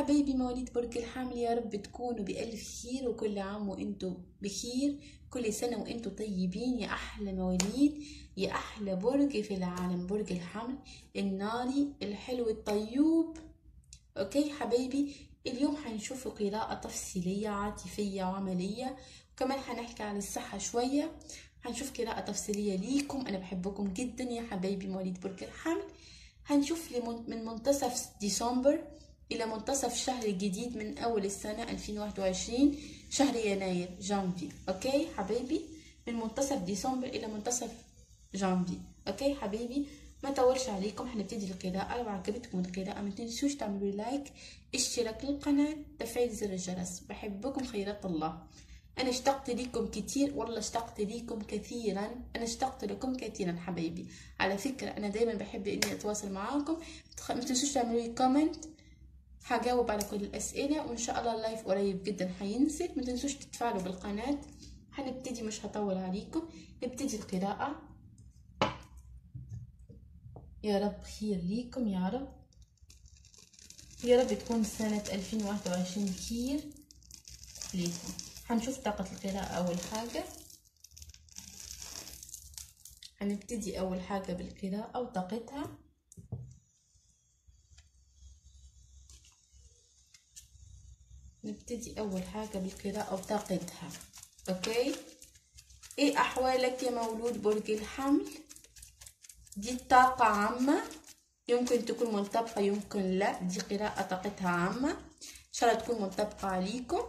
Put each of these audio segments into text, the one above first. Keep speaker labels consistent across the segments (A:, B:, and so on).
A: حبايبي مواليد برج الحمل يا رب تكونوا بألف خير وكل عام وانتم بخير كل سنة وانتم طيبين يا أحلى مواليد يا أحلى برج في العالم برج الحمل الناري الحلو الطيوب أوكي حبايبي اليوم حنشوف قراءة تفصيلية عاطفية وعملية وكمان حنحكي عن الصحة شوية هنشوف قراءة تفصيلية ليكم أنا بحبكم جدا يا حبايبي مواليد برج الحمل هنشوف من منتصف ديسمبر إلى منتصف شهر جديد من أول السنة 2021 شهر يناير جانفي أوكي حبايبي من منتصف ديسمبر إلى منتصف جانفي أوكي حبايبي ما طولش عليكم هنبتدي القراءة لو عجبتكم القراءة ما تنسوش تعملوا لايك اشتراك للقناة تفعيل زر الجرس بحبكم خيرات الله أنا اشتقت لكم كتير والله اشتقت لكم كثيرا أنا اشتقت لكم كثيرا حبايبي على فكرة أنا دايما بحب إني أتواصل معاكم ما تنسوش تعملوا لي كومنت هجاوب على كل الأسئلة وإن شاء الله اللايف قريب جدا هينزل ما تنسوش تتفاعلوا بالقناة هنبتدي مش هطول عليكم نبتدي القراءة يا رب خير ليكم يا رب يا رب تكون سنة 2021 خير ليكم هنشوف طاقة القراءة أول حاجة هنبتدي أول حاجة بالقراءة وطاقتها نبتدي أول حاجة بالقراءة وطاقتها أوكي إيه أحوالك يا مولود برج الحمل دي طاقة عامة يمكن تكون منطبقة يمكن لا دي قراءة طاقتها عامة إن شاء الله تكون منطبقة عليكم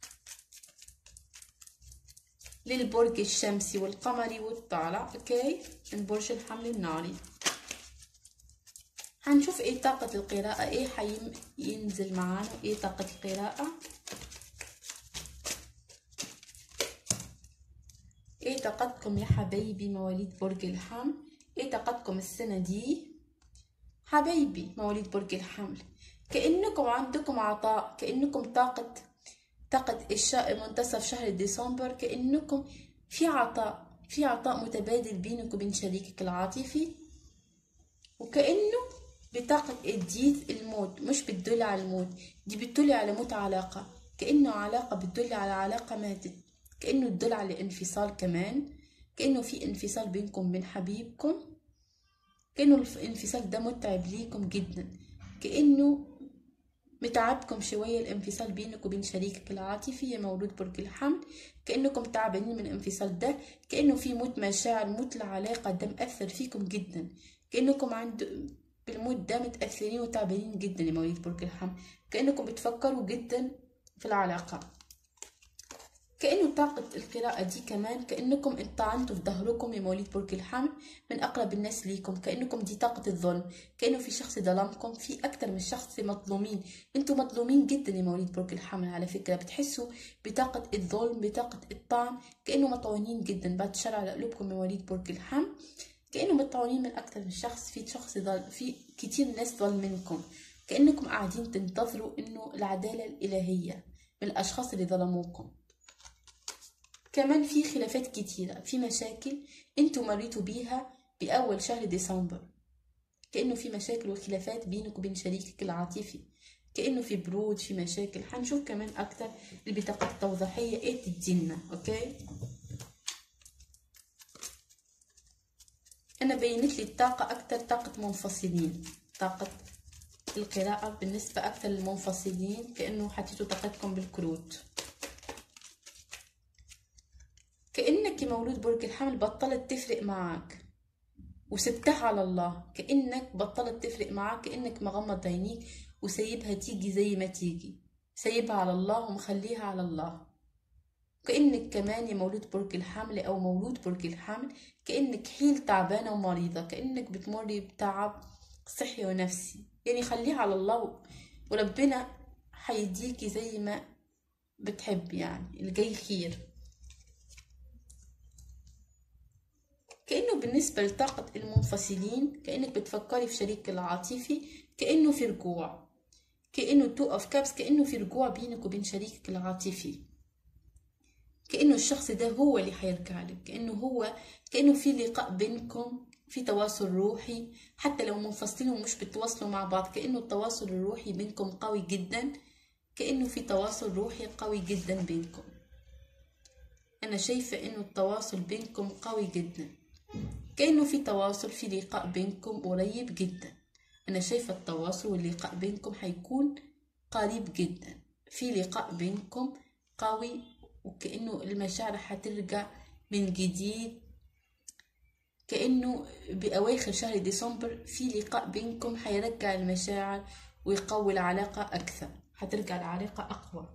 A: للبرج الشمسي والقمري والطالع اوكي من برج الحمل الناري هنشوف ايه طاقة القراءة ايه حينزل معانا ايه طاقة القراءة ايه طاقتكم يا حبايبي مواليد برج الحمل ايه طاقتكم السنة دي حبايبي مواليد برج الحمل كأنكم عندكم عطاء كأنكم طاقة طاقة الشهر منتصف شهر ديسمبر كأنكم في عطاء في عطاء متبادل بينك وبين شريكك العاطفي وكأنه بطاقة الديث الموت مش بتدل على الموت دي بتدل على موت علاقة كأنه علاقة بتدل على علاقة ماتت كأنه تدل على انفصال كمان كأنه في انفصال بينكم وبين حبيبكم كأنه الانفصال ده متعب ليكم جدا كأنه متعبكم شوية الانفصال بينك وبين شريكك العاطفي يا مولود برج الحمل كأنكم تعبانين من الانفصال ده كأنه في موت مشاعر موت العلاقة ده مأثر فيكم جدا كأنكم عند بالموت ده متأثرين وتعبانين جدا يا مواليد برج الحمل كأنكم بتفكروا جدا في العلاقة كأنه طاقة القراءة دي كمان كأنكم انطعنتوا في ظهركم يا مواليد برج الحمل من أقرب الناس ليكم كأنكم دي طاقة الظلم كأنه في شخص ظلمكم في أكتر من شخص مظلومين انتوا مظلومين جدا يا مواليد برج الحمل على فكرة بتحسوا بطاقة الظلم بطاقة الطعن كأنه مطعونين جدا بعد شر على قلوبكم يا مواليد برج الحمل كأنه مطعونين من أكتر من شخص في شخص ظل في كتير ناس ظلم منكم كأنكم قاعدين تنتظروا إنه العدالة الإلهية من الأشخاص اللي ظلموكم كمان في خلافات كتيرة في مشاكل انتوا مريتوا بيها بأول شهر ديسمبر كأنه في مشاكل وخلافات بينك وبين شريكك العاطفي كأنه في برود في مشاكل هنشوف كمان أكتر البطاقة التوضيحية ايه تدينا اوكي أنا بينت لي الطاقة أكتر طاقة منفصلين طاقة القراءة بالنسبة أكتر للمنفصلين كأنه حطيتوا طاقتكم بالكروت كأنك مولود برج الحمل بطلت تفرق معك وسبتها على الله كأنك بطلت تفرق معك كأنك مغمض عينيك وسايبها تيجي زي ما تيجي سايبها على الله ومخليها على الله كأنك كمان يا مولود برج الحمل أو مولود برج الحمل كأنك حيل تعبانة ومريضة كأنك بتمري بتعب صحي ونفسي يعني خليها على الله وربنا هيديكي زي ما بتحب يعني الجاي خير كأنه بالنسبة لطاقة المنفصلين كأنك بتفكري في شريك العاطفي كأنه في رجوع كأنه تو اوف كابس كأنه في رجوع بينك وبين شريكك العاطفي كأنه الشخص ده هو اللي هيرجع لك كأنه هو كأنه في لقاء بينكم في تواصل روحي حتى لو منفصلين ومش بتواصلوا مع بعض كأنه التواصل الروحي بينكم قوي جدا كأنه في تواصل روحي قوي جدا بينكم أنا شايفة إنه التواصل بينكم قوي جدا كأنه في تواصل في لقاء بينكم قريب جدا أنا شايفة التواصل واللقاء بينكم هيكون قريب جدا في لقاء بينكم قوي وكأنه المشاعر هترجع من جديد كأنه بأواخر شهر ديسمبر في لقاء بينكم هيرجع المشاعر ويقوي العلاقة أكثر هترجع العلاقة أقوى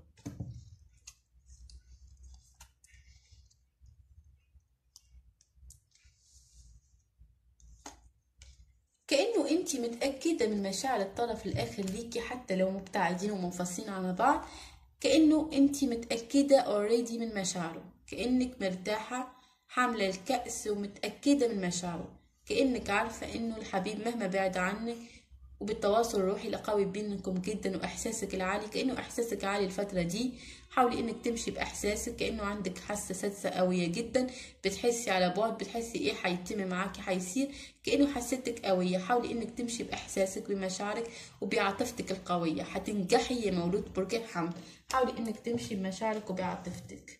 A: كأنه انت متأكدة من مشاعر الطرف الآخر ليكي حتى لو مبتعدين ومنفصلين عن بعض كأنه انت متأكدة اوريدي من مشاعره كأنك مرتاحة حاملة الكأس ومتأكدة من مشاعره كأنك عارفة انه الحبيب مهما بعد عنك وبالتواصل الروحي القوي بينكم جدا واحساسك العالي كانه احساسك عالي الفتره دي حاولي انك تمشي باحساسك كانه عندك حاسه سادسه قويه جدا بتحسي على بعد بتحسي ايه هيتم معاكي هيصير كانه حسيتك قويه حاولي انك تمشي باحساسك بمشاعرك وبعاطفتك القويه هتنجحي يا مولود برج الحمل حاولي انك تمشي بمشاعرك وبعاطفتك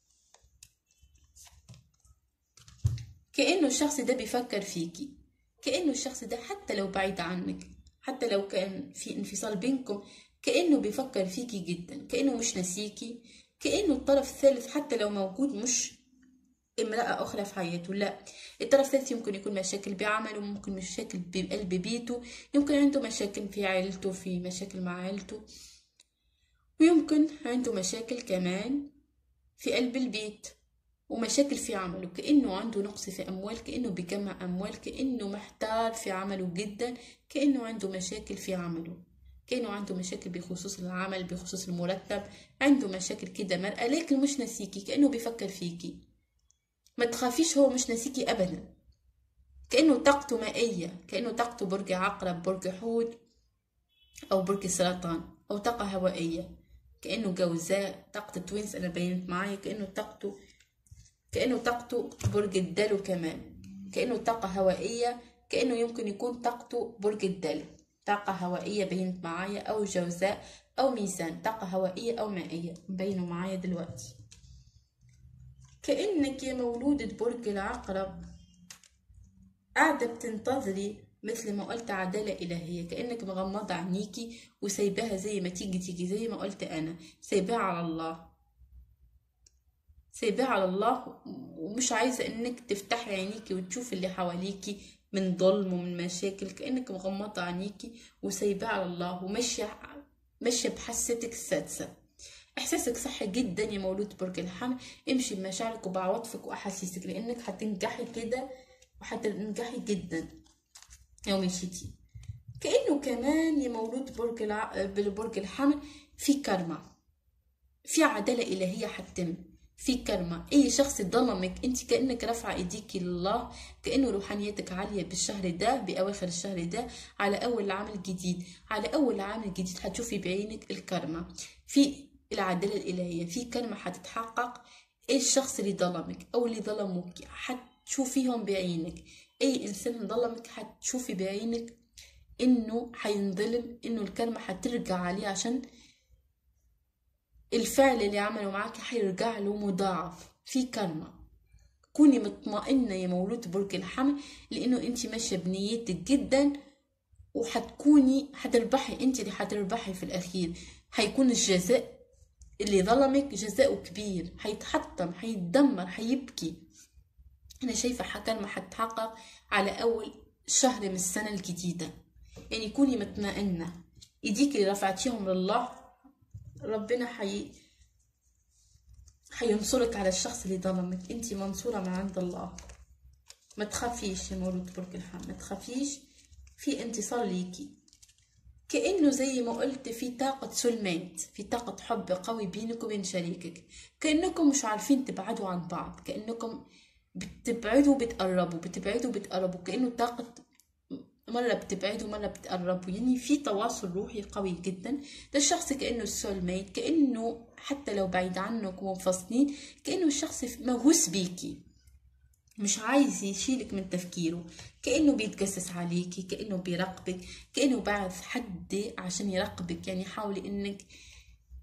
A: كانه الشخص ده بيفكر فيكي كانه الشخص ده حتى لو بعيد عنك حتى لو كان في انفصال بينكم كأنه بيفكر فيكي جدا كأنه مش ناسيكي كأنه الطرف الثالث حتى لو موجود مش امرأة أخرى في حياته لا الطرف الثالث يمكن يكون مشاكل بعمله ممكن مشاكل بقلب بيته يمكن عنده مشاكل في عائلته في مشاكل مع عائلته ويمكن عنده مشاكل كمان في قلب البيت ومشاكل في عمله كأنه عنده نقص في أموال كأنه بيجمع أموال كأنه محتار في عمله جدا كأنه عنده مشاكل في عمله كأنه عنده مشاكل بخصوص العمل بخصوص المرتب عنده مشاكل كده مرأة لكن مش ناسيكي كأنه بيفكر فيكي ما تخافيش هو مش ناسيكي أبدا كأنه طاقته مائية كأنه طاقته برج عقرب برج حوت أو برج السرطان أو طاقة هوائية كأنه جوزاء طاقة توينز أنا بينت معايا كأنه طاقته كأنه طاقته برج الدلو كمان كأنه طاقة هوائية كأنه يمكن يكون طاقته برج الدلو طاقة هوائية بينت معايا أو جوزاء أو ميزان طاقة هوائية أو مائية بينوا معايا دلوقتي كأنك يا مولودة برج العقرب قاعدة بتنتظري مثل ما قلت عدالة إلهية كأنك مغمضة عينيكي وسايباها زي ما تيجي تيجي زي ما قلت أنا سايباها على الله سايباها على الله ومش عايزة انك تفتحي عينيكي وتشوفي اللي حواليكي من ظلم ومن مشاكل كأنك مغمضة عينيكي وسايباها على الله وماشية ماشية بحستك السادسة احساسك صح جدا يا مولود برج الحمل امشي بمشاعرك وبعواطفك واحاسيسك لانك هتنجحي كده وهتنجحي جدا لو مشيتي كانه كمان يا مولود برج الع... برج الحمل في كرمة في عدالة إلهية هتتم في كرمة اي شخص ظلمك انت كانك رافعه ايديكي لله كانه روحانيتك عاليه بالشهر ده باواخر الشهر ده على اول عام جديد على اول عام جديد هتشوفي بعينك الكرمة في العداله الالهيه في كرمة هتتحقق ايه الشخص اللي ظلمك او اللي ظلموك هتشوفيهم بعينك اي انسان ظلمك هتشوفي بعينك انه هينظلم انه الكرمة هترجع عليه عشان الفعل اللي عمله معاك هيرجع له مضاعف في كرمة كوني مطمئنة يا مولود برج الحمل لأنه أنت ماشية بنيتك جدا وحتكوني حتربحي أنت اللي حتربحي في الأخير هيكون الجزاء اللي ظلمك جزاؤه كبير هيتحطم هيتدمر هيبكي أنا شايفة كلمة حتحقق على أول شهر من السنة الجديدة يعني كوني مطمئنة ايديك اللي رفعتيهم لله ربنا حي حينصرك على الشخص اللي ظلمك انت منصورة من عند الله ما تخافيش يا مولود برج الحمل ما تخافيش في انتصار ليكي كأنه زي ما قلت في طاقة سلمات في طاقة حب قوي بينك وبين شريكك كأنكم مش عارفين تبعدوا عن بعض كأنكم بتبعدوا بتقربوا بتبعدوا بتقربوا كأنه طاقة مرة بتبعدوا مرة بتقربوا يعني في تواصل روحي قوي جدا ده الشخص كأنه السول ميت كأنه حتى لو بعيد عنك ومنفصلين كأنه الشخص مهووس بيكي مش عايز يشيلك من تفكيره كأنه بيتجسس عليكي كأنه بيراقبك كأنه بعث حد عشان يراقبك يعني حاولي انك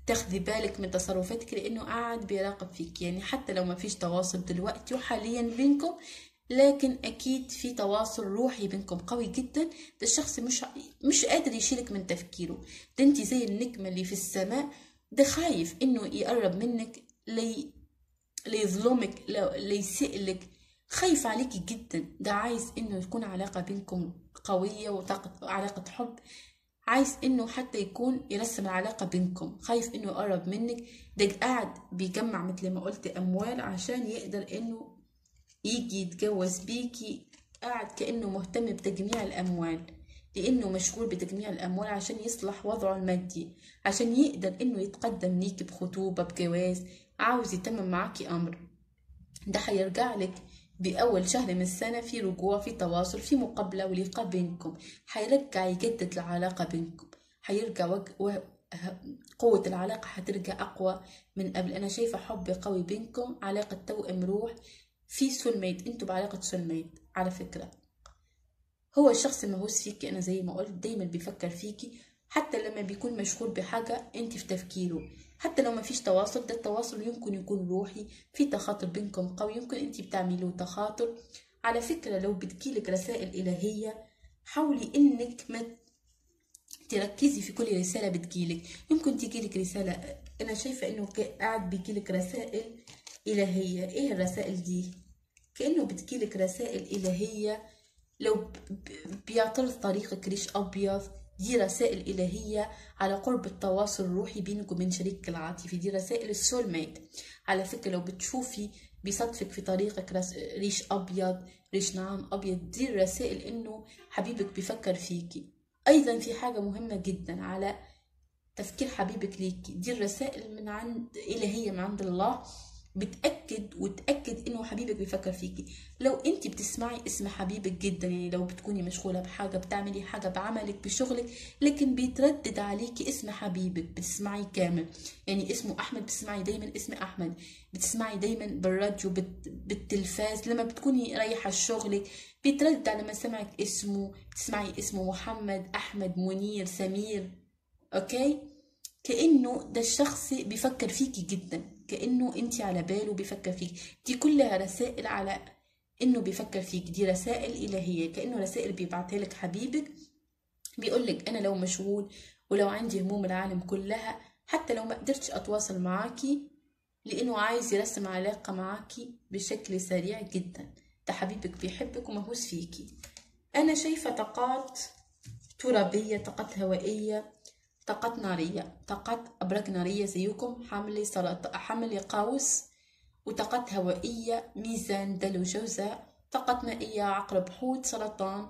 A: تاخدي بالك من تصرفاتك لانه قاعد بيراقب فيك يعني حتى لو ما فيش تواصل دلوقتي وحاليا بينكم لكن اكيد في تواصل روحي بينكم قوي جدا ده الشخص مش مش قادر يشيلك من تفكيره ده انت زي النجمه اللي في السماء ده خايف انه يقرب منك لي ليظلمك ليسئلك خايف عليكي جدا ده عايز انه يكون علاقه بينكم قويه وعلاقه حب عايز انه حتى يكون يرسم العلاقة بينكم خايف انه يقرب منك ده قاعد بيجمع مثل ما قلت اموال عشان يقدر انه يجي يتجوز بيكي قاعد كأنه مهتم بتجميع الاموال لانه مشغول بتجميع الاموال عشان يصلح وضعه المادي عشان يقدر انه يتقدم ليكي بخطوبة بجواز عاوز يتمم معاكي امر ده هيرجع لك بأول شهر من السنة في رجوع في تواصل في مقابلة ولقاء بينكم حيرجع يجدد العلاقة بينكم حيرجع وج... و... قوة العلاقة حترجع أقوى من قبل أنا شايفة حب قوي بينكم علاقة توأم روح في سولميت انتوا بعلاقة سولميت على فكرة هو الشخص المهووس فيكي أنا زي ما قلت دايما بيفكر فيكي حتى لما بيكون مشغول بحاجة انت في تفكيره حتى لو ما فيش تواصل ده التواصل يمكن يكون روحي في تخاطر بينكم قوي يمكن انت بتعملوا تخاطر على فكرة لو بتجيلك رسائل إلهية حاولي انك ما تركزي في كل رسالة بتجيلك يمكن تجيلك رسالة أنا شايفة إنه قاعد بيجيلك رسائل إلهية إيه الرسائل دي؟ كأنه بتجيلك رسائل إلهية لو بيعترض طريقك ريش أبيض دي رسائل إلهية على قرب التواصل الروحي بينك وبين شريكك العاطفي دي رسائل السول ميت على فكرة لو بتشوفي بيصادفك في طريقك ريش أبيض ريش نعام أبيض دي الرسائل إنه حبيبك بيفكر فيكي أيضا في حاجة مهمة جدا على تفكير حبيبك ليكي دي الرسائل من عند إلهية من عند الله بتأكد وتأكد انه حبيبك بيفكر فيكي لو انت بتسمعي اسم حبيبك جدا يعني لو بتكوني مشغولة بحاجة بتعملي حاجة بعملك بشغلك لكن بيتردد عليكي اسم حبيبك بتسمعي كامل يعني اسمه احمد بتسمعي دايما اسم احمد بتسمعي دايما بالراديو بت... بالتلفاز لما بتكوني رايحة شغلك بيتردد على ما سمعك اسمه بتسمعي اسمه محمد احمد منير سمير اوكي كأنه ده الشخص بيفكر فيكي جدا كأنه انت على باله بيفكر فيك دي كلها رسائل على انه بيفكر فيك دي رسائل الهية كأنه رسائل بيبعتها لك حبيبك بيقول لك انا لو مشغول ولو عندي هموم العالم كلها حتى لو ما قدرتش اتواصل معاكي لانه عايز يرسم علاقة معاكي بشكل سريع جدا ده حبيبك بيحبك ومهووس فيكي انا شايفة طاقات ترابية طاقات هوائية طاقات نارية طاقات أبراج نارية زيكم حمل سرط... حمل قوس وطاقات هوائية ميزان دلو جوزاء طاقات مائية عقرب حوت سرطان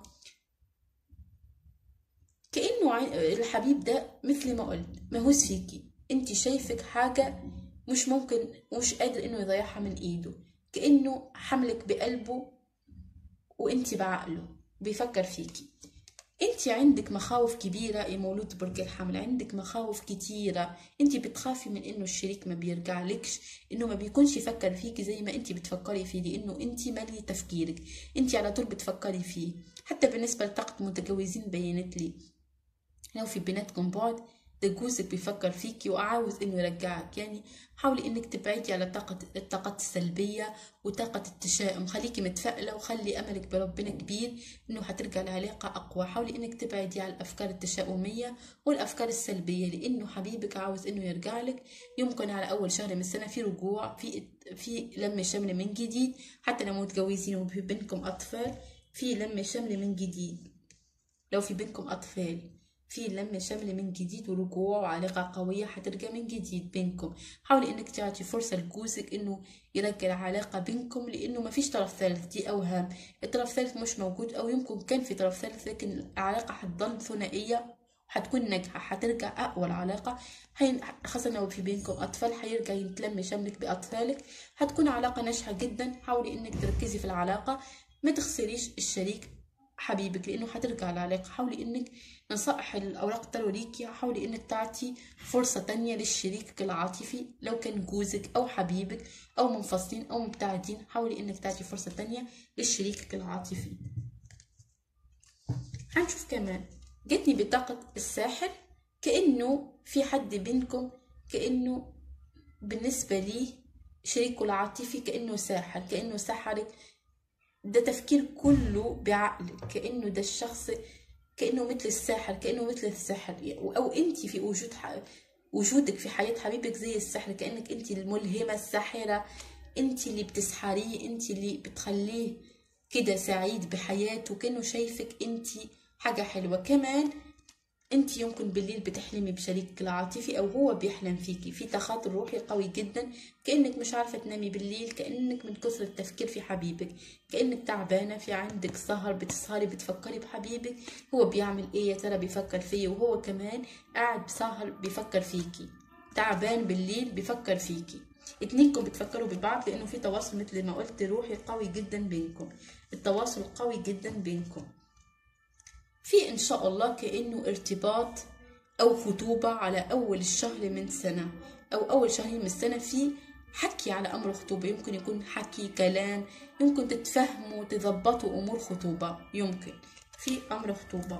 A: كأنه الحبيب ده مثل ما قلت مهووس فيكي انت شايفك حاجة مش ممكن مش قادر انه يضيعها من ايده كأنه حملك بقلبه وانت بعقله بيفكر فيكي انت عندك مخاوف كبيرة يا مولود برج الحمل عندك مخاوف كتيرة انت بتخافي من انه الشريك ما بيرجع لكش انه ما بيكونش يفكر فيك زي ما انت بتفكري فيه لانه انت مالي تفكيرك انت على طول بتفكري فيه حتى بالنسبة لطاقة متجوزين بينت لي لو في بيناتكم بعد ده جوزك بيفكر فيكي وعاوز انه يرجعك يعني حاولي انك تبعدي على طاقة الطاقات السلبية وطاقة التشاؤم خليكي متفائلة وخلي املك بربنا كبير انه هترجع العلاقة اقوى حاولي انك تبعدي على الافكار التشاؤمية والافكار السلبية لانه حبيبك عاوز انه يرجع لك يمكن على اول شهر من السنة في رجوع في في لم شمل من جديد حتى لو متجوزين وفي بينكم اطفال في لم شمل من جديد لو في بينكم اطفال في لم شمل من جديد ورجوع وعلاقة قوية حترجع من جديد بينكم حاولي انك تعطي فرصة لجوزك انه يرجع العلاقة بينكم لانه ما فيش طرف ثالث دي اوهام الطرف الثالث مش موجود او يمكن كان في طرف ثالث لكن العلاقة حتضل ثنائية حتكون ناجحة حترجع أقوى العلاقة خاصة لو في بينكم أطفال حيرجع يتلم شملك بأطفالك حتكون علاقة ناجحة جدا حاولي إنك تركزي في العلاقة ما تخسريش الشريك حبيبك لانه حترجع العلاقه حاولي انك نصائح الاوراق الترو ليكي حاولي انك تعطي فرصه تانية لشريكك العاطفي لو كان جوزك او حبيبك او منفصلين او مبتعدين حاولي انك تعطي فرصه تانية لشريكك العاطفي هنشوف كمان جتني بطاقة الساحر كأنه في حد بينكم كأنه بالنسبة لي شريكه العاطفي كأنه ساحر كأنه سحرك ده تفكير كله بعقلك كأنه ده الشخص كأنه مثل الساحر كأنه مثل السحر أو أنت في وجود ح... وجودك في حياة حبيبك زي السحر كأنك أنت الملهمة الساحرة أنت اللي بتسحريه أنت اللي بتخليه كده سعيد بحياته كأنه شايفك أنت حاجة حلوة كمان انت يمكن بالليل بتحلمي بشريكك العاطفي او هو بيحلم فيكي في تخاطر روحي قوي جدا كانك مش عارفه تنامي بالليل كانك من كثر التفكير في حبيبك كانك تعبانه في عندك سهر بتسهري بتفكري بحبيبك هو بيعمل ايه يا ترى بيفكر فيا وهو كمان قاعد بسهر بيفكر فيكي تعبان بالليل بيفكر فيكي اتنينكم بتفكروا ببعض لانه في تواصل مثل ما قلت روحي قوي جدا بينكم التواصل قوي جدا بينكم في إن شاء الله كأنه ارتباط أو خطوبة على أول الشهر من سنة أو أول شهرين من السنة في حكي على أمر خطوبة يمكن يكون حكي كلام يمكن تتفهموا تضبطوا أمور خطوبة يمكن في أمر خطوبة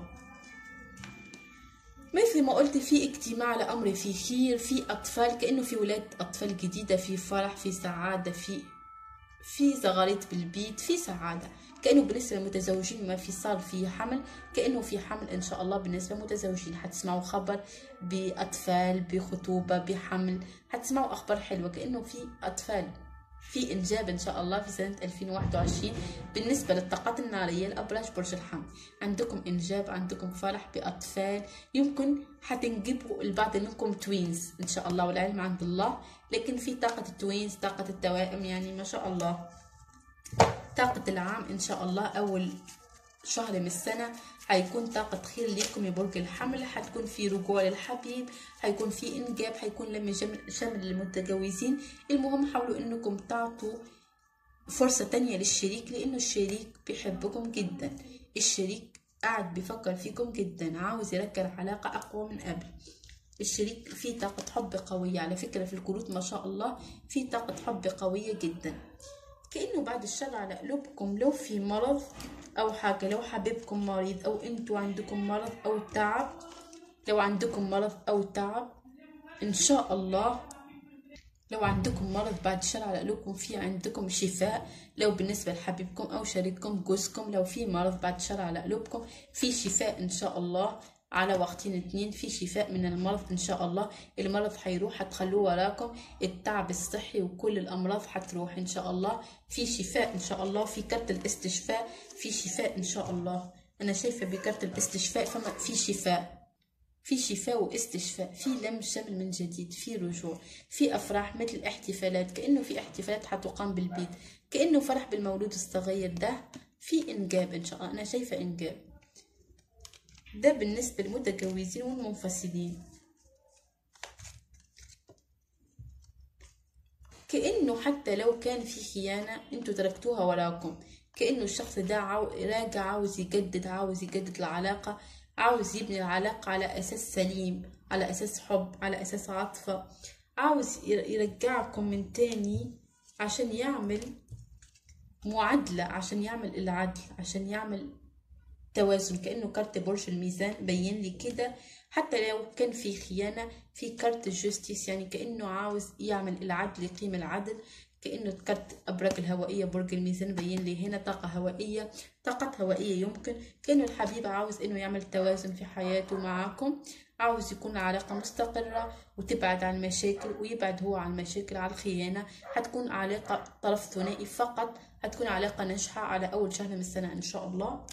A: مثل ما قلت في اجتماع لأمر في خير في أطفال كأنه في ولاد أطفال جديدة في فرح في سعادة في في زغاريت بالبيت في سعادة كأنه بالنسبة للمتزوجين ما في صار في حمل كأنه في حمل إن شاء الله بالنسبة للمتزوجين حتسمعوا خبر بأطفال بخطوبة بحمل حتسمعوا أخبار حلوة كأنه في أطفال في إنجاب إن شاء الله في سنة 2021 بالنسبة للطاقات النارية الأبراج برج الحمل عندكم إنجاب عندكم فرح بأطفال يمكن حتنجبوا البعض منكم توينز إن شاء الله والعلم عند الله لكن في طاقة التوينز طاقة التوائم يعني ما شاء الله طاقة العام إن شاء الله أول شهر من السنة هيكون طاقة خير ليكم يا برج الحمل هتكون في رجوع للحبيب هيكون في إنجاب هيكون لم شمل للمتجوزين المهم حاولوا إنكم تعطوا فرصة تانية للشريك لأنه الشريك بيحبكم جدا الشريك قاعد بيفكر فيكم جدا عاوز يرجع علاقة أقوى من قبل الشريك فيه طاقة حب قوية على فكرة في الكروت ما شاء الله في طاقة حب قوية جدا كأنه بعد الشر على قلوبكم لو في مرض أو حاجة لو حبيبكم مريض أو أنتوا عندكم مرض أو تعب لو عندكم مرض أو تعب إن شاء الله لو عندكم مرض بعد الشر على قلوبكم في عندكم شفاء لو بالنسبة لحبيبكم أو شريككم جوزكم لو في مرض بعد الشر على قلوبكم في شفاء إن شاء الله على وقتين اتنين في شفاء من المرض ان شاء الله المرض حيروح هتخلوه وراكم التعب الصحي وكل الامراض هتروح ان شاء الله في شفاء ان شاء الله في كارت الاستشفاء في شفاء ان شاء الله انا شايفه بكارت الاستشفاء فما في شفاء في شفاء واستشفاء في لم شمل من جديد في رجوع في افراح مثل احتفالات كانه في احتفالات حتقام بالبيت كانه فرح بالمولود الصغير ده في انجاب ان شاء الله انا شايفه انجاب ده بالنسبة للمتجوزين والمنفصلين كأنه حتى لو كان في خيانة انتوا تركتوها وراكم كأنه الشخص ده عاو... راجع عاوز يجدد عاوز يجدد العلاقة عاوز يبني العلاقة على أساس سليم على أساس حب على أساس عاطفة عاوز يرجعكم من تاني عشان يعمل معادلة عشان يعمل العدل عشان يعمل توازن كأنه كارت برج الميزان بين لي كده حتى لو كان في خيانة في كارت الجستيس يعني كأنه عاوز يعمل العدل يقيم العدل كأنه كارت أبراج الهوائية برج الميزان بين لي هنا طاقة هوائية طاقة هوائية يمكن كأنه الحبيب عاوز إنه يعمل توازن في حياته معاكم عاوز يكون علاقة مستقرة وتبعد عن المشاكل ويبعد هو عن المشاكل على الخيانة هتكون علاقة طرف ثنائي فقط هتكون علاقة ناجحة على أول شهر من السنة إن شاء الله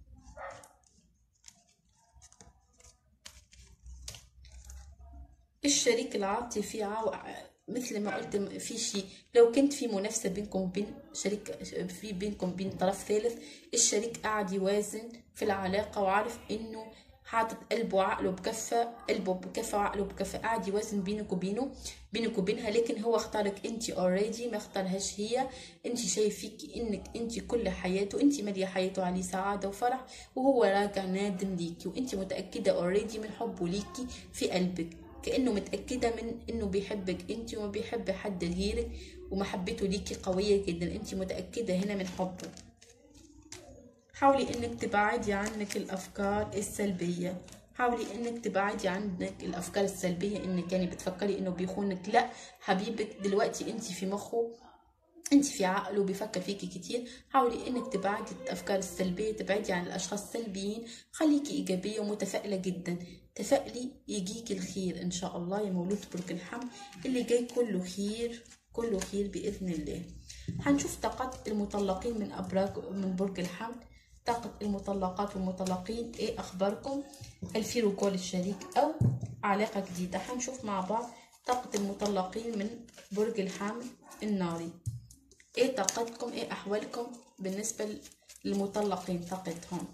A: الشريك العاطفي عاو... مثل ما قلت في شيء لو كنت في منافسه بينكم وبين شريك في بينكم بين طرف ثالث الشريك قاعد يوازن في العلاقه وعارف انه حاطط قلبه وعقله بكفة قلبه بكفة وعقله بكفة قاعد يوازن بينك وبينه بينك وبينها لكن هو اختارك انت اوريدي ما اختارهاش هي انت شايف فيك انك انت كل حياته انت مالية حياته عليه سعادة وفرح وهو راجع نادم ليكي وانت متأكدة اوريدي من حبه ليكي في قلبك كأنه متأكدة من إنه بيحبك أنت وما بيحب حد غيرك ومحبته ليكي قوية جدا أنت متأكدة هنا من حبه حاولي إنك تبعدي عنك الأفكار السلبية حاولي انك تبعدي عنك الافكار السلبيه انك يعني بتفكري انه بيخونك لا حبيبك دلوقتي انت في مخه انت في عقله بيفكر فيكي كتير حاولي انك تبعدي الافكار السلبيه تبعدي عن الاشخاص السلبيين خليكي ايجابيه ومتفائله جدا تفائلي يجيكي الخير ان شاء الله يا مولود برج الحمل اللي جاي كله خير كله خير باذن الله هنشوف طاقات المطلقين من ابراج من برج الحمل طاقة المطلقات والمطلقين ايه اخباركم هل في رجوع للشريك او علاقة جديدة هنشوف مع بعض طاقة المطلقين من برج الحمل الناري ايه طاقتكم ايه احوالكم بالنسبة للمطلقين طاقتهم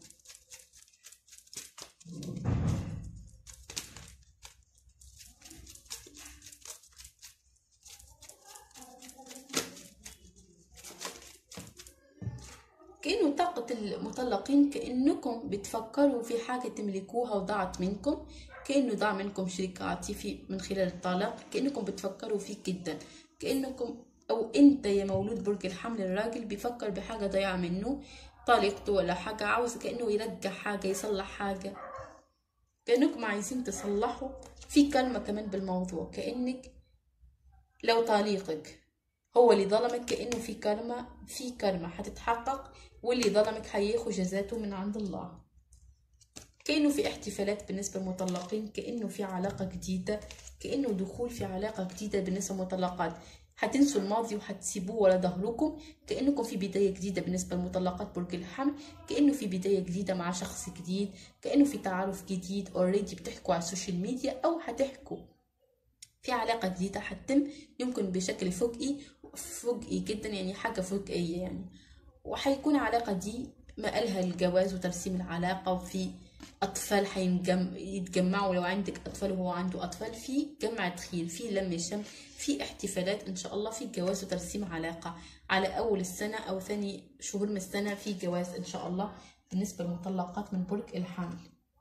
A: كأنه طاقة المطلقين كأنكم بتفكروا في حاجة تملكوها وضاعت منكم كأنه ضاع منكم شريك عاطفي من خلال الطلاق كأنكم بتفكروا فيه جدا كأنكم أو أنت يا مولود برج الحمل الراجل بيفكر بحاجة ضياع منه طليقته ولا حاجة عاوز كأنه يرجع حاجة يصلح حاجة كأنكم عايزين تصلحوا في كلمة كمان بالموضوع كأنك لو طليقك هو اللي ظلمك كأنه في كلمة في كلمة هتتحقق واللي ظلمك هياخد جزاته من عند الله كأنه في احتفالات بالنسبة للمطلقين كأنه في علاقة جديدة كأنه دخول في علاقة جديدة بالنسبة للمطلقات هتنسوا الماضي وهتسيبوه ورا ظهركم كأنكم في بداية جديدة بالنسبة لمطلقات برج الحمل كأنه في بداية جديدة مع شخص جديد كأنه في تعارف جديد اوريدي بتحكوا على السوشيال ميديا أو هتحكوا في علاقة جديدة هتتم يمكن بشكل فجئي فجئي جدا يعني حاجة فجئية يعني وحيكون علاقة دي مقالها الجواز وترسيم العلاقة وفي أطفال حينجم يتجمعوا لو عندك أطفال وهو عنده أطفال في جمع خير في لم شم في احتفالات إن شاء الله في جواز وترسيم علاقة على أول السنة أو ثاني شهور من السنة في جواز إن شاء الله بالنسبة للمطلقات من برج الحمل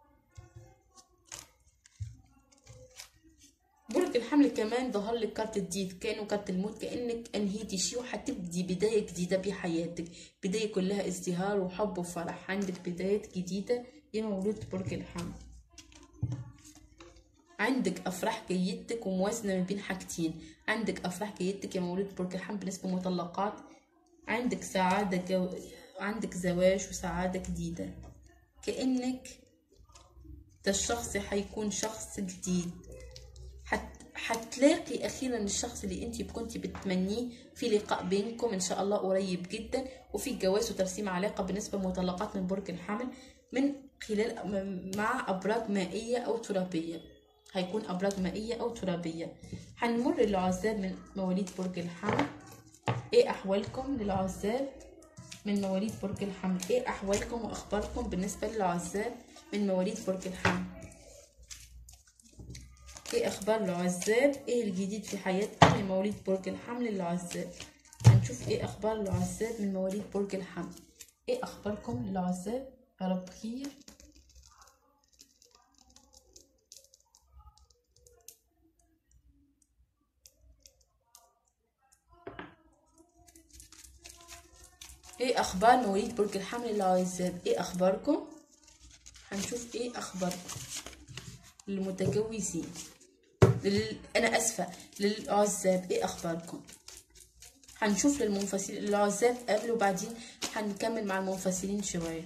A: برج الحمل كمان ظهر لك كارت جديد كانه كارت الموت كانك انهيتي شيء وهتبدي بدايه جديده بحياتك بدايه كلها ازدهار وحب وفرح عندك بدايه جديده يا مولود برج الحمل عندك افراح جيدتك وموازنه ما بين حاجتين عندك افراح جيدتك يا مولود برج الحمل بالنسبه للمطلقات عندك سعاده جو... عندك زواج وسعاده جديده كانك ده الشخص هيكون شخص جديد هتلاقي اخيرا الشخص اللي انت كنتي بتمنيه في لقاء بينكم ان شاء الله قريب جدا وفي جواز وترسيم علاقه بالنسبه لمطلقات من برج الحمل من خلال مع ابراج مائيه او ترابيه هيكون ابراج مائيه او ترابيه هنمر للعزاب من مواليد برج الحمل ايه احوالكم للعزاب من مواليد برج الحمل ايه احوالكم واخباركم بالنسبه للعزاب من مواليد برج الحمل ايه اخبار العزاب ايه الجديد في حياتكم من مواليد برج الحمل للعزاب هنشوف ايه اخبار العزاب من مواليد برج الحمل ايه اخباركم للعزاب يا رب خير ايه اخبار مواليد برج الحمل للعزاب ايه اخباركم هنشوف ايه اخباركم للمتجوزين لل... انا اسفه للعزاب ايه اخباركم هنشوف للمنفصلين العزاب قبل وبعدين هنكمل مع المنفصلين شويه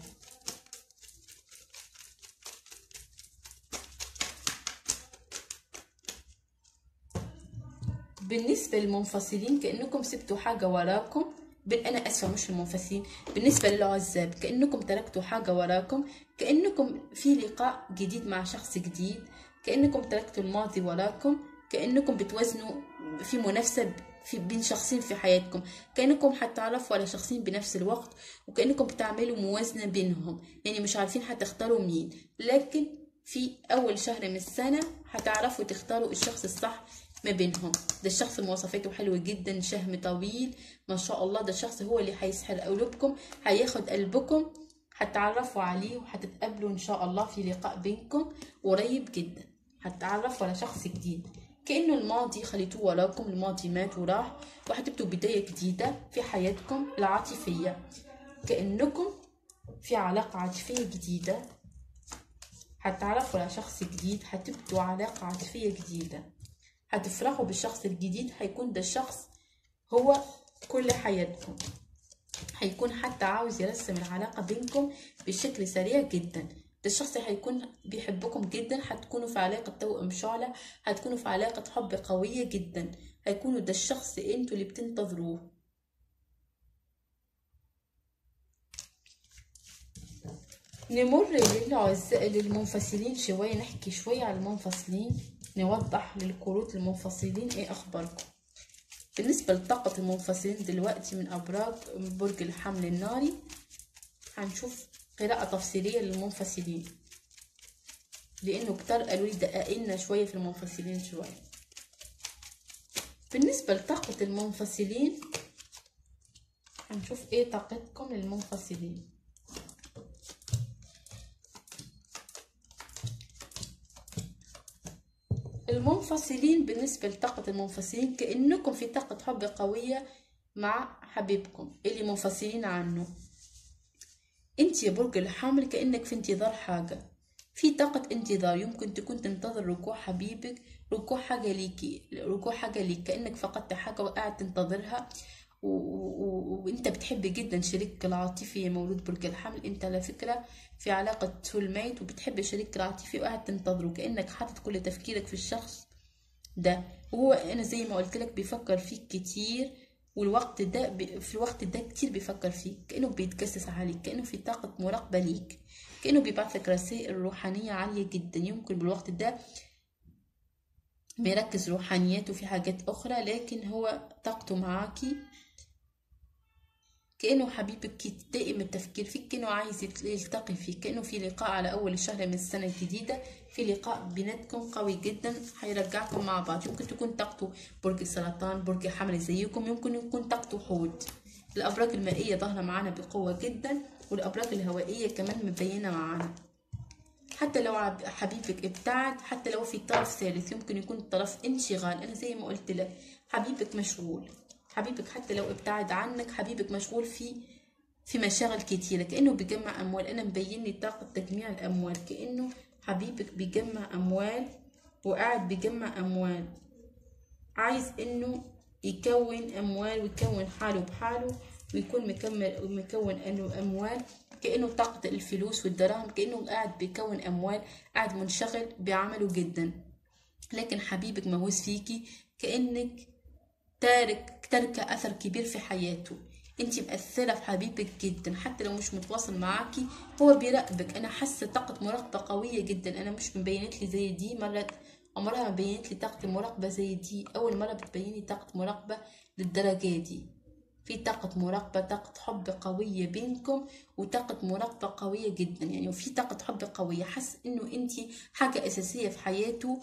A: بالنسبه للمنفصلين كانكم سبتوا حاجه وراكم انا اسفه مش المنفصلين بالنسبه للعزاب كانكم تركتوا حاجه وراكم كانكم في لقاء جديد مع شخص جديد كانكم تركتوا الماضي وراكم كانكم بتوازنوا في منافسه في بين شخصين في حياتكم كانكم حتعرفوا على شخصين بنفس الوقت وكانكم بتعملوا موازنه بينهم يعني مش عارفين حتختاروا مين لكن في اول شهر من السنه هتعرفوا تختاروا الشخص الصح ما بينهم ده الشخص مواصفاته حلوه جدا شهم طويل ما شاء الله ده الشخص هو اللي هيسحر قلوبكم هياخد قلبكم هتعرفوا عليه وهتتقابلوا ان شاء الله في لقاء بينكم قريب جدا هتتعرفوا على شخص جديد كأنه الماضي خليتوه وراكم الماضي مات وراح وهتبدوا بداية جديدة في حياتكم العاطفية كأنكم في علاقة عاطفية جديدة هتعرفوا على شخص جديد هتبدوا علاقة عاطفية جديدة هتفرحوا بالشخص الجديد هيكون ده الشخص هو كل حياتكم هيكون حتى عاوز يرسم العلاقة بينكم بشكل سريع جدا ده الشخص هيكون بيحبكم جدا هتكونوا في علاقة توأم شعلة هتكونوا في علاقة حب قوية جدا هيكونوا ده الشخص انتوا اللي بتنتظروه نمر للعزاء للمنفصلين شوية نحكي شوية على المنفصلين نوضح للكروت المنفصلين ايه اخباركم بالنسبة لطاقة المنفصلين دلوقتي من أبراج برج الحمل الناري هنشوف قراءة تفصيلية للمنفصلين لأنه كتار قالوا لي دققنا شوية في المنفصلين شوية بالنسبة لطاقة المنفصلين هنشوف ايه طاقتكم للمنفصلين المنفصلين بالنسبة لطاقة المنفصلين كأنكم في طاقة حب قوية مع حبيبكم اللي منفصلين عنه انت يا برج الحمل كأنك في انتظار حاجة في طاقة انتظار يمكن تكون تنتظر رجوع حبيبك رجوع حاجة ليكي رجوع حاجة ليك كأنك فقدت حاجة وقاعد تنتظرها وانت بتحب جدا شريكك العاطفي مولود برج الحمل انت على فكرة في علاقة سول ميت وبتحب شريكك العاطفي وقاعد تنتظره كأنك حاطط كل تفكيرك في الشخص ده وهو انا زي ما قلت لك بيفكر فيك كتير والوقت ده ب... في الوقت ده كتير بيفكر فيك كأنه بيتجسس عليك كأنه في طاقة مراقبة ليك كأنه بيبعث لك رسائل روحانية عالية جدا يمكن بالوقت ده بيركز روحانياته في حاجات أخرى لكن هو طاقته معاكي كأنه حبيبك دائم التفكير فيك كأنه عايز يلتقي فيك كأنه في لقاء على أول الشهر من السنة الجديدة في لقاء بيناتكم قوي جدا هيرجعكم مع بعض يمكن تكون طاقته برج السرطان برج حمل زيكم يمكن يكون طاقته حوت الأبراج المائية ظاهرة معانا بقوة جدا والأبراج الهوائية كمان مبينة معانا حتى لو حبيبك ابتعد حتى لو في طرف ثالث يمكن يكون طرف انشغال أنا زي ما قلت لك حبيبك مشغول حبيبك حتى لو ابتعد عنك حبيبك مشغول في في مشاغل كتيرة كأنه بيجمع أموال أنا مبين لي طاقة تجميع الأموال كأنه حبيبك بيجمع أموال وقاعد بيجمع أموال عايز إنه يكون أموال ويكون حاله بحاله ويكون مكمل مكون إنه أموال كأنه طاقة الفلوس والدراهم كأنه قاعد بيكون أموال قاعد منشغل بعمله جدا لكن حبيبك مهووس فيكي كأنك تارك ترك أثر كبير في حياته انت مأثرة في حبيبك جدا حتى لو مش متواصل معاكي هو بيراقبك انا حاسة طاقة مراقبة قوية جدا انا مش مبينت لي زي دي مرة عمرها ما بينت لي طاقة مراقبة زي دي اول مرة بتبين لي طاقة مراقبة للدرجة دي في طاقة مراقبة طاقة حب قوية بينكم وطاقة مراقبة قوية جدا يعني وفي طاقة حب قوية حس انه انت حاجة اساسية في حياته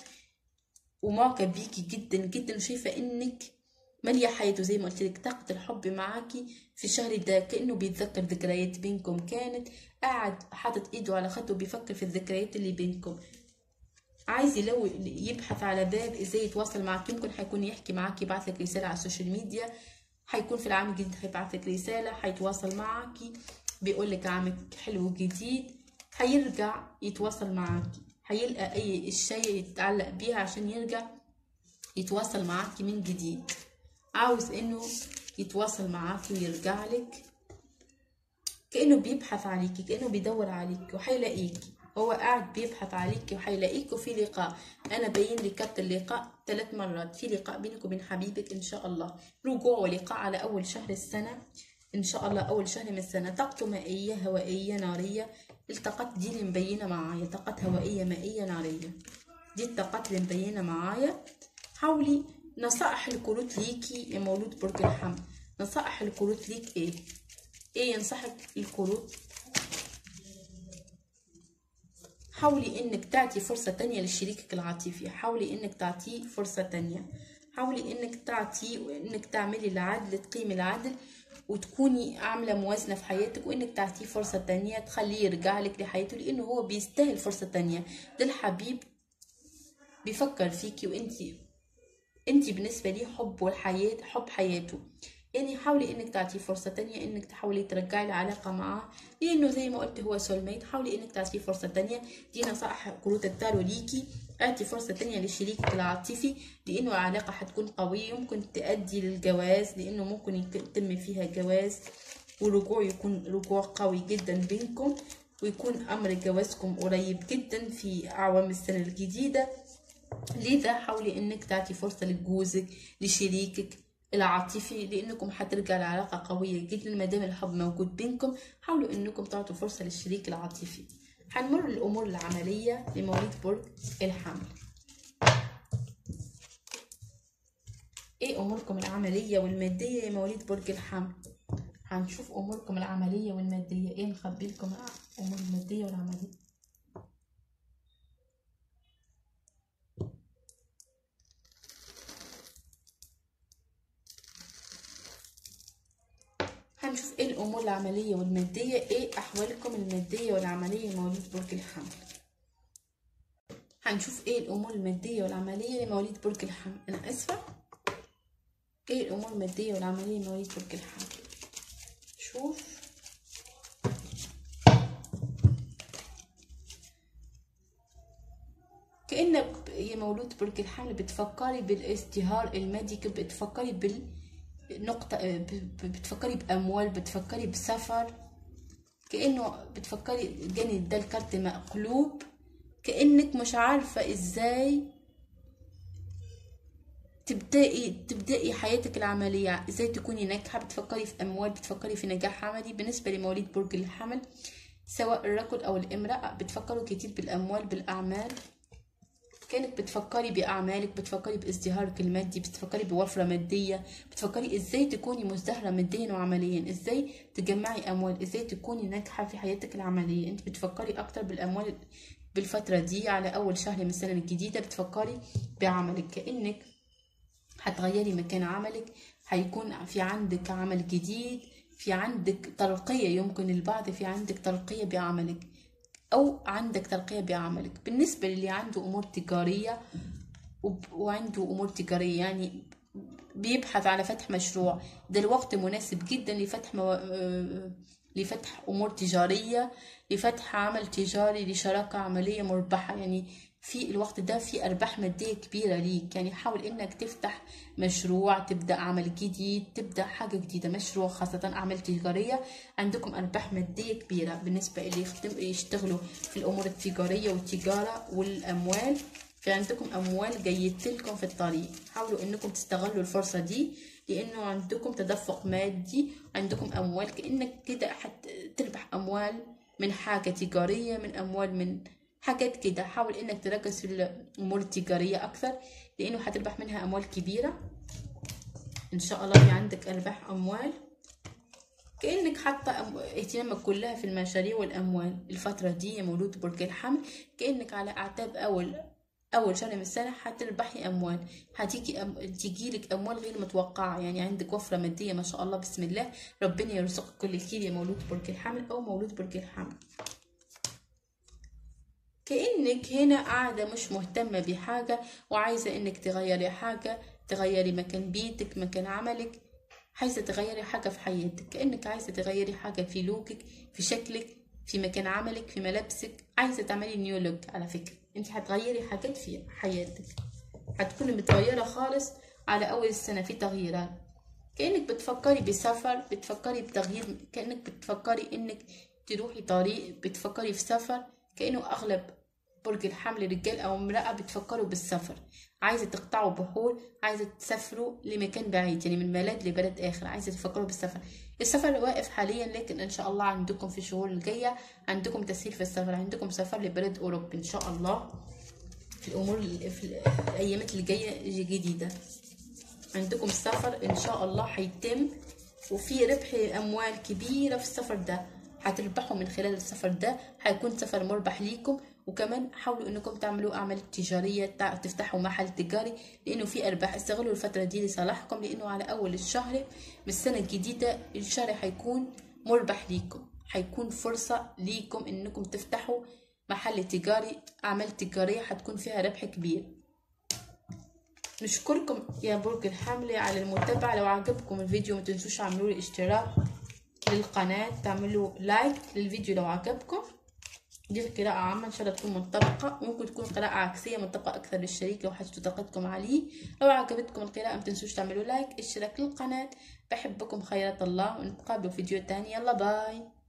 A: ومعجب بيكي جدا جدا وشايفة انك مالية حياته زي ما قلت لك طاقة الحب معاكي في الشهر ده كأنه بيتذكر ذكريات بينكم كانت قاعد حاطط ايده على خده بيفكر في الذكريات اللي بينكم عايز لو يبحث على باب ازاي يتواصل معك يمكن حيكون يحكي معك يبعث لك رسالة على السوشيال ميديا حيكون في العام الجديد حيبعث لك رسالة حيتواصل معك بيقول لك عامك حلو جديد حيرجع يتواصل معك حيلقى اي اشياء يتعلق بيها عشان يرجع يتواصل معك من جديد عاوز انه يتواصل معاكي ويرجع لك كانه بيبحث عليكي كانه بيدور عليكي وحيلاقيكي هو قاعد بيبحث عليكي وحيلاقيك وفي لقاء انا باين لي كارت اللقاء ثلاث مرات في لقاء بينك وبين حبيبك ان شاء الله رجوع ولقاء على اول شهر السنه ان شاء الله اول شهر من السنه طاقته مائيه هوائيه ناريه الطاقات دي اللي مبينه معايا طاقات هوائيه مائيه ناريه دي الطاقات اللي مبينه معايا حاولي نصائح الكروت ليكي يا مولود برج الحمل نصائح الكروت ليك ايه ايه ينصحك الكروت حاولي انك تعطي فرصة تانية لشريكك العاطفي حاولي انك تعطيه فرصة تانية حاولي انك تعطي وانك تعملي العدل تقيمي العدل وتكوني عاملة موازنة في حياتك وانك تعطيه فرصة تانية تخليه يرجع لك لحياته لانه هو بيستاهل فرصة تانية ده الحبيب بيفكر فيكي وانتي انت بالنسبة لي حب والحياة حب حياته يعني حاولي انك تعطيه فرصة تانية انك تحاولي ترجعي العلاقة معاه لانه زي ما قلت هو سول ميت حاولي انك تعطيه فرصة تانية دي نصائح كروت التارو ليكي اعطي فرصة تانية لشريكك العاطفي لانه العلاقة حتكون قوية ممكن تؤدي للجواز لانه ممكن يتم فيها جواز ورجوع يكون رجوع قوي جدا بينكم ويكون امر جوازكم قريب جدا في اعوام السنة الجديدة لذا حاولي انك تعطي فرصة لجوزك لشريكك العاطفي لانكم حترجع العلاقه قويه جدا ما دام الحب موجود بينكم حاولوا انكم تعطوا فرصه للشريك العاطفي هنمر الامور العمليه لمواليد برج الحمل ايه اموركم العمليه والماديه يا مواليد برج الحمل هنشوف اموركم العمليه والماديه ايه مخبي لكم الامور الماديه والعمليه هنشوف ايه الامور العمليه والماديه ايه احوالكم الماديه والعمليه لمواليد برج الحمل هنشوف ايه الامور الماديه والعمليه لمواليد برج الحمل انا اسفه ايه الامور الماديه والعمليه لمواليد برج الحمل شوف كأنك يا مولود برج الحمل بتفكري بالازدهار المادي بتفكري بال نقطة بتفكري بأموال بتفكري بسفر كأنه بتفكري جاني ده الكارت مقلوب كأنك مش عارفة ازاي تبدأي تبدأي حياتك العملية ازاي تكوني ناجحة بتفكري في أموال بتفكري في نجاح عملي بالنسبة لمواليد برج الحمل سواء الرجل أو الامرأة بتفكروا كتير بالأموال بالأعمال كانك بتفكري بأعمالك بتفكري بازدهارك المادي بتفكري بوفرة مادية بتفكري ازاي تكوني مزدهرة ماديا وعمليا ازاي تجمعي أموال ازاي تكوني ناجحة في حياتك العملية انت بتفكري أكتر بالأموال بالفترة دي على أول شهر من السنة الجديدة بتفكري بعملك كأنك هتغيري مكان عملك هيكون في عندك عمل جديد في عندك ترقية يمكن البعض في عندك ترقية بعملك او عندك ترقية بعملك بالنسبة للي عنده امور تجارية وعنده امور تجارية يعني بيبحث على فتح مشروع ده الوقت مناسب جدا لفتح مو... لفتح امور تجارية لفتح عمل تجاري لشراكة عملية مربحة يعني في الوقت ده في ارباح ماديه كبيره ليك يعني حاول انك تفتح مشروع تبدا عمل جديد تبدا حاجه جديده مشروع خاصه اعمال تجاريه عندكم ارباح ماديه كبيره بالنسبه اللي يشتغلوا في الامور التجاريه والتجاره والاموال في عندكم اموال جايت لكم في الطريق حاولوا انكم تستغلوا الفرصه دي لانه عندكم تدفق مادي عندكم اموال كانك كده حتربح اموال من حاجه تجاريه من اموال من حاجات كده حاول انك تركز في الامور التجاريه اكثر لانه هتربح منها اموال كبيره ان شاء الله في عندك ارباح اموال كانك حاطه اهتمامك كلها في المشاريع والاموال الفتره دي يا مولود برج الحمل كانك على اعتاب اول اول شهر من السنه هتربحي اموال هتيجي أم... تجيلك اموال غير متوقعه يعني عندك وفره ماديه ما شاء الله بسم الله ربنا يرزقك كل خير يا مولود برج الحمل او مولود برج الحمل كأنك هنا قاعدة مش مهتمة بحاجة وعايزة انك تغيري حاجة تغيري مكان بيتك مكان عملك عايزة تغيري حاجة في حياتك كأنك عايزة تغيري حاجة في لوكك في شكلك في مكان عملك في ملابسك عايزة تعملي نيو لوك على فكرة انت هتغيري حاجات في حياتك هتكوني متغيرة خالص على أول السنة في تغييرات كأنك بتفكري بسفر بتفكري بتغيير كأنك بتفكري انك تروحي طريق بتفكري في سفر كأنه أغلب برج الحمل رجال او امرأة بتفكروا بالسفر عايزة تقطعوا بحور عايزة تسافروا لمكان بعيد يعني من بلد لبلد اخر عايزة تفكروا بالسفر السفر واقف حاليا لكن ان شاء الله عندكم في الشهور الجاية عندكم تسهيل في السفر عندكم سفر لبلد اوروبا ان شاء الله في الامور في الايامات الجاية جديدة عندكم السفر ان شاء الله هيتم وفي ربح اموال كبيرة في السفر ده هتربحوا من خلال السفر ده هيكون سفر مربح ليكم وكمان حاولوا انكم تعملوا اعمال تجاريه تفتحوا محل تجاري لانه في ارباح استغلوا الفتره دي لصالحكم لانه على اول الشهر من السنه الجديده الشهر هيكون مربح ليكم هيكون فرصه ليكم انكم تفتحوا محل تجاري اعمال تجاريه هتكون فيها ربح كبير نشكركم يا برج الحملة على المتابعة لو عجبكم الفيديو ما تنسوش تعملوا لي اشتراك للقناة تعملوا لايك للفيديو لو عجبكم دي قراءة عامة إن شاء الله تكون منطبقة ممكن تكون قراءة عكسية منطبقة أكثر للشريك لو حاجتوا طاقتكم عليه لو عجبتكم القراءة ما تنسوش تعملوا لايك اشتراك للقناة بحبكم خيرات الله ونتقابلوا في فيديو تاني يلا باي